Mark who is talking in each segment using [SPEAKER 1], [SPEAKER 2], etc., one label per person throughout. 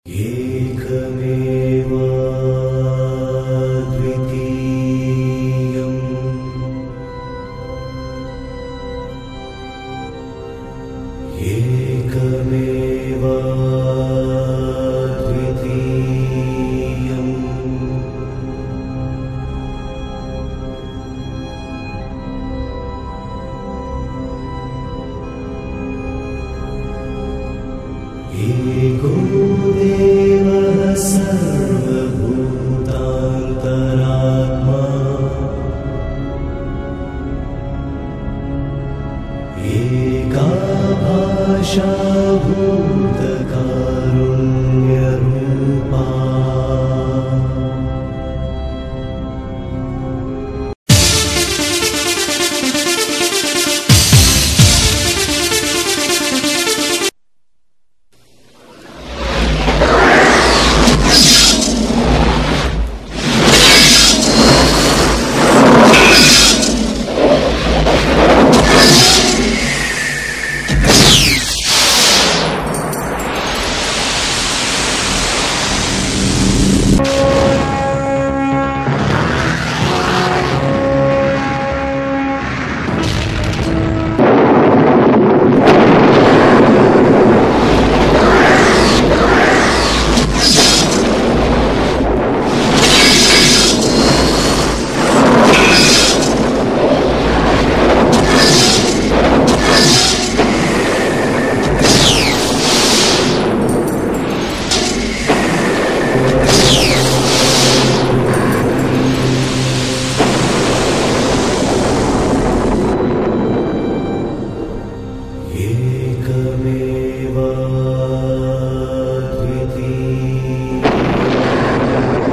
[SPEAKER 1] एकमेवाद्वितीयम् एकमेवाद्वितीयम् एको देवः सर्वभूतान्तरात्मा एका भाषा भूतकारुण्यरूपा एकमेवाद्वितीयम्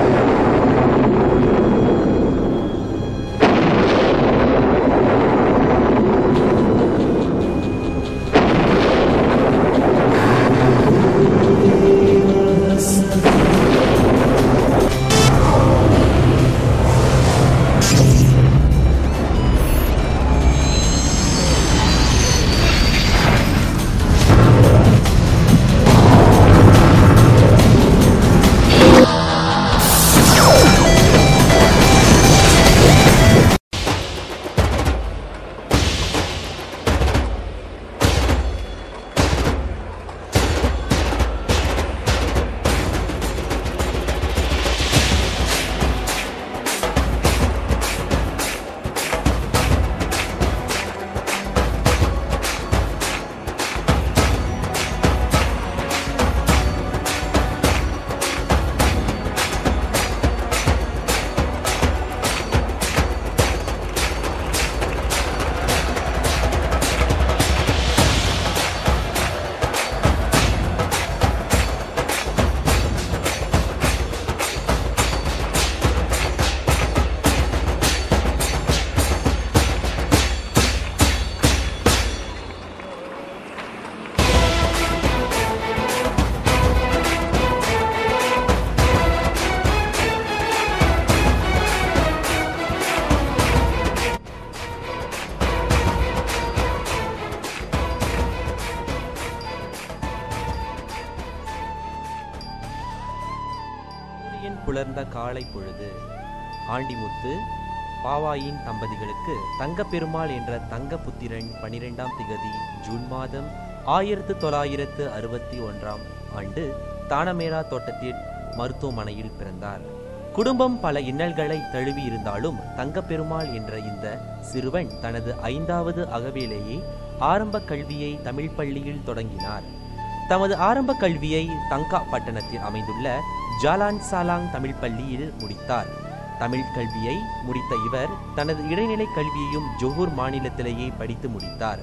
[SPEAKER 2] சூரியன் புலர்ந்த காலை பொழுது ஆண்டிமுத்து பாவாயின் தம்பதிகளுக்கு தங்கப்பெருமாள் என்ற தங்க புத்திரன் பனிரெண்டாம் திகதி ஜூன் மாதம் ஆயிரத்து தொள்ளாயிரத்து அறுபத்தி ஒன்றாம் ஆண்டு தானமேரா தோட்டத்தில் மருத்துவமனையில் பிறந்தார் குடும்பம் பல இன்னல்களை தழுவி இருந்தாலும் தங்கப்பெருமாள் என்ற இந்த சிறுவன் தனது ஐந்தாவது அகவேலேயே ஆரம்ப கல்வியை தமிழ் பள்ளியில் தொடங்கினார் தமது ஆரம்ப கல்வியை தங்கா பட்டணத்தில் அமைந்துள்ள ஜாலான் சாலாங் தமிழ் பள்ளியில் முடித்தார் தமிழ் கல்வியை முடித்த இவர் தனது இடைநிலை கல்வியையும் ஜொஹூர் மாநிலத்திலேயே படித்து முடித்தார்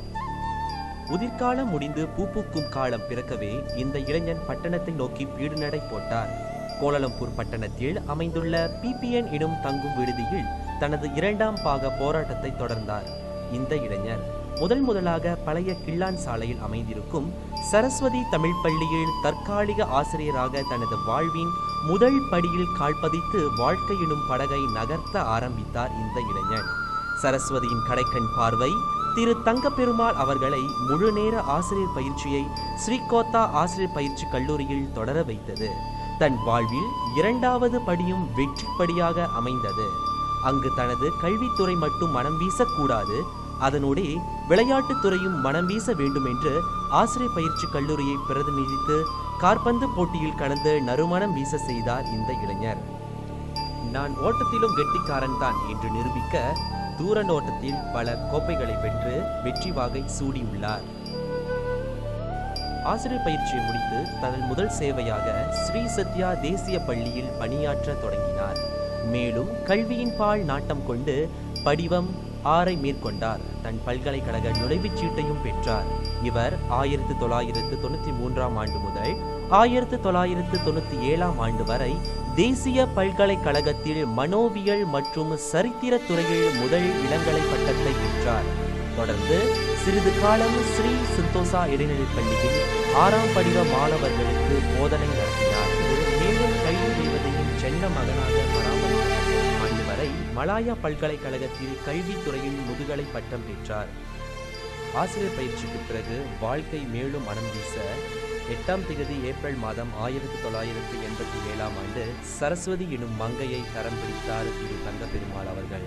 [SPEAKER 2] உதிர்காலம் முடிந்து பூ பூக்கும் காலம் பிறக்கவே இந்த இளைஞன் பட்டணத்தை நோக்கி பீடுநடை போட்டார் கோலாலம்பூர் பட்டணத்தில் அமைந்துள்ள பிபிஎன் எனும் தங்கும் விடுதியில் தனது இரண்டாம் பாக போராட்டத்தை தொடர்ந்தார் இந்த இளைஞர் முதல் முதலாக பழைய கிள்ளான் சாலையில் அமைந்திருக்கும் சரஸ்வதி தமிழ் பள்ளியில் தற்காலிக ஆசிரியராக தனது வாழ்வின் முதல் படியில் கால்பதித்து வாழ்க்கை எனும் படகை நகர்த்த ஆரம்பித்தார் இந்த இளைஞன் சரஸ்வதியின் கடைக்கண் பார்வை திரு தங்கப்பெருமாள் அவர்களை முழுநேர ஆசிரியர் பயிற்சியை ஸ்ரீகோத்தா ஆசிரியர் பயிற்சி கல்லூரியில் தொடர வைத்தது தன் வாழ்வில் இரண்டாவது படியும் வெற்றி படியாக அமைந்தது அங்கு தனது கல்வித்துறை மட்டும் மனம் வீசக்கூடாது அதனோடே விளையாட்டுத் துறையும் மனம் வீச வேண்டும் என்று ஆசிரியர் பயிற்சி கல்லூரியை பிரதிநிதித்து காற்பந்து போட்டியில் கலந்து நறுமணம் வீச செய்தார் இந்த இளைஞர் நான் ஓட்டத்திலும் கெட்டிக்காரன் தான் என்று நிரூபிக்க தூரன் ஓட்டத்தில் பல கோப்பைகளை வென்று வெற்றி வாகை சூடியுள்ளார் ஆசிரியர் பயிற்சியை முடித்து தனது முதல் சேவையாக ஸ்ரீ சத்யா தேசிய பள்ளியில் பணியாற்ற தொடங்கினார் மேலும் கல்வியின் பால் நாட்டம் கொண்டு படிவம் ஆறை மேற்கொண்டார் தன் பல்கலைக்கழக நுழைவுச் சீட்டையும் பெற்றார் இவர் ஆயிரத்து தொள்ளாயிரத்து தொண்ணூற்றி மூன்றாம் ஆண்டு முதல் ஆயிரத்து தொள்ளாயிரத்து தொண்ணூற்றி ஏழாம் ஆண்டு வரை தேசிய பல்கலைக்கழகத்தில் மனோவியல் மற்றும் சரித்திர துறையில் முதல் இளங்கலை பட்டத்தை பெற்றார் தொடர்ந்து சிறிது காலம் ஸ்ரீ சிந்தோசா இடைநிலைப் பள்ளியில் ஆறாம் படிவ மாணவர்களுக்கு போதனை நடத்தினார் மேலும் கல்வி தேவதையின் சென்ன மகனாக பராமரிக்கப்பட்ட ஆண்டு வரை மலாயா பல்கலைக்கழகத்தில் கல்வித்துறையில் முதுகலை பட்டம் பெற்றார் ஆசிரியர் பயிற்சிக்கு பிறகு வாழ்க்கை மேலும் மனம் வீச எட்டாம் திகதி ஏப்ரல் மாதம் ஆயிரத்தி தொள்ளாயிரத்தி எண்பத்தி ஏழாம் ஆண்டு சரஸ்வதி எனும் மங்கையை கரம் பிடித்தார் திரு தங்க பெருமாள் அவர்கள்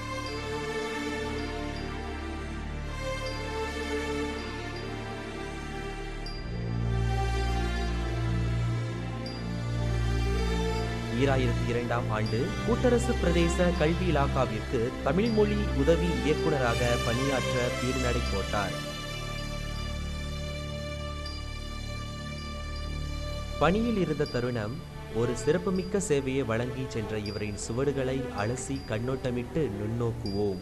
[SPEAKER 2] ஈராயிரத்தி இரண்டாம் ஆண்டு கூட்டரசு பிரதேச கல்வி இலாக்காவிற்கு தமிழ் மொழி உதவி இயக்குனராக பணியாற்ற பீடுநடை போட்டார் பணியில் இருந்த தருணம் ஒரு சிறப்புமிக்க சேவையை வழங்கி சென்ற இவரின் சுவடுகளை அலசி கண்ணோட்டமிட்டு நுண்ணோக்குவோம்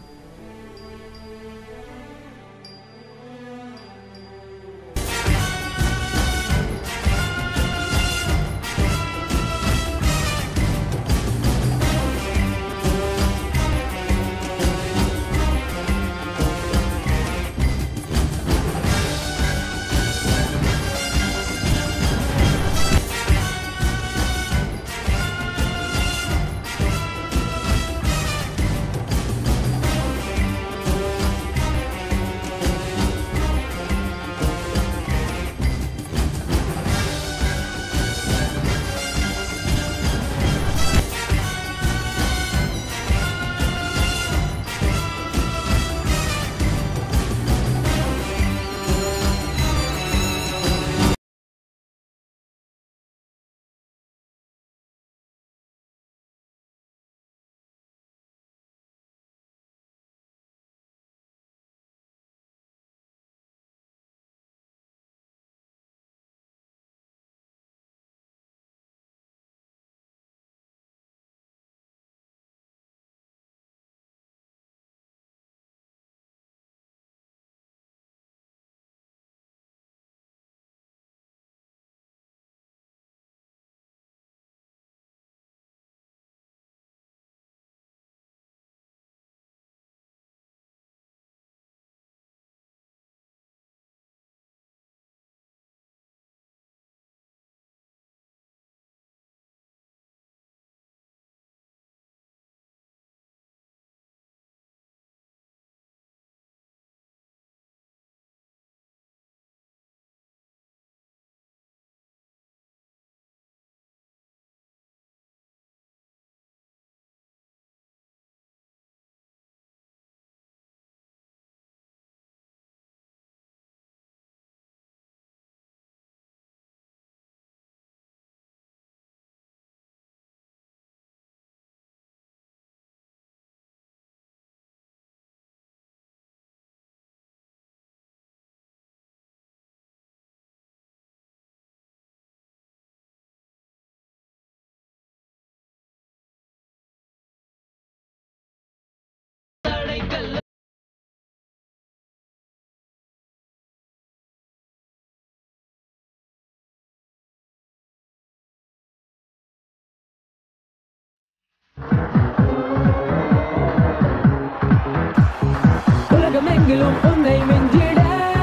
[SPEAKER 3] உலகமெங்கிலும் உன்னை மிஞ்சிட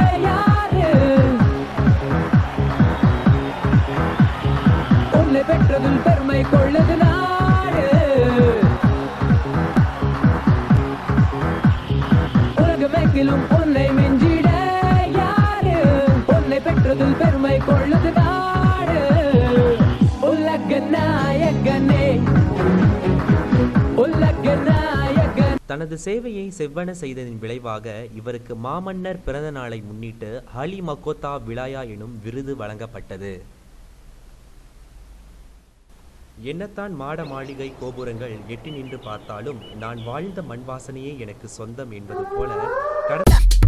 [SPEAKER 3] யாரு உன்னை பெற்றதில் பெருமை கொள்ளது நாடு உலகமெங்கிலும் உலகெங்கிலும் உன்னை மிஞ்சிட யாரு உன்னை பெற்றதில் பெருமை கொள்ளுது நாடு உலக நாயகனே உலக நாயகன்
[SPEAKER 2] தனது சேவையை செவ்வன செய்ததின் விளைவாக இவருக்கு மாமன்னர் பிறந்த நாளை முன்னிட்டு ஹலி மக்கோத்தா விலாயா எனும் விருது வழங்கப்பட்டது என்னத்தான் மாட மாளிகை கோபுரங்கள் எட்டி நின்று பார்த்தாலும் நான் வாழ்ந்த மண் வாசனையே எனக்கு சொந்தம் என்பது போல கட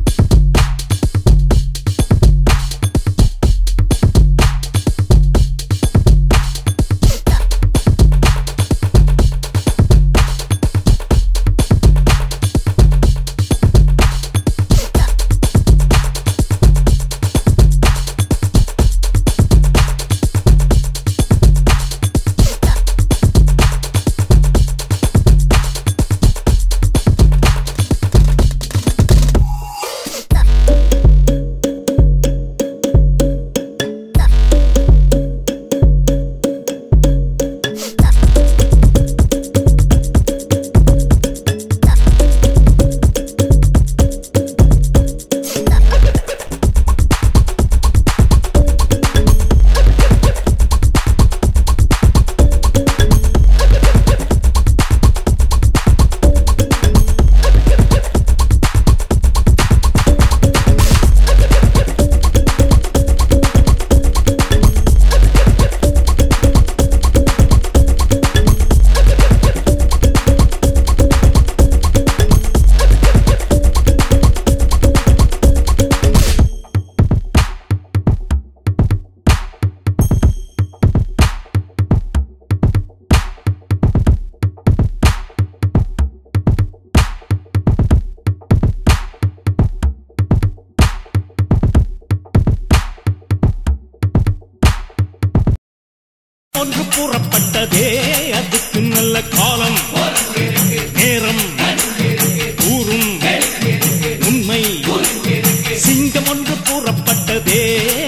[SPEAKER 4] ஒன்று கூறப்பட்டதே அதுக்கு நல்ல காலம் நேரம் கூறும் உண்மை சிங்கம் ஒன்று கூறப்பட்டதே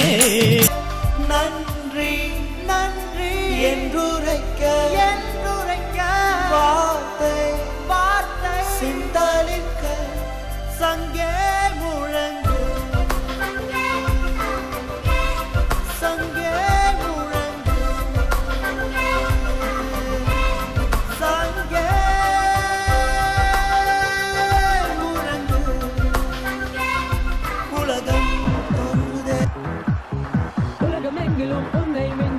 [SPEAKER 5] நன்றி நன்றி என்றுரைக்க என்றுரைக்க வார்த்தை வார்த்தை சிந்தளிக்க சங்கே முழங்கு சங்கே முழங்கு சங்கே முழங்கு உலகம் தோன்றுதே
[SPEAKER 3] உலகமெங்கிலும் உன்னை மிஞ்சிட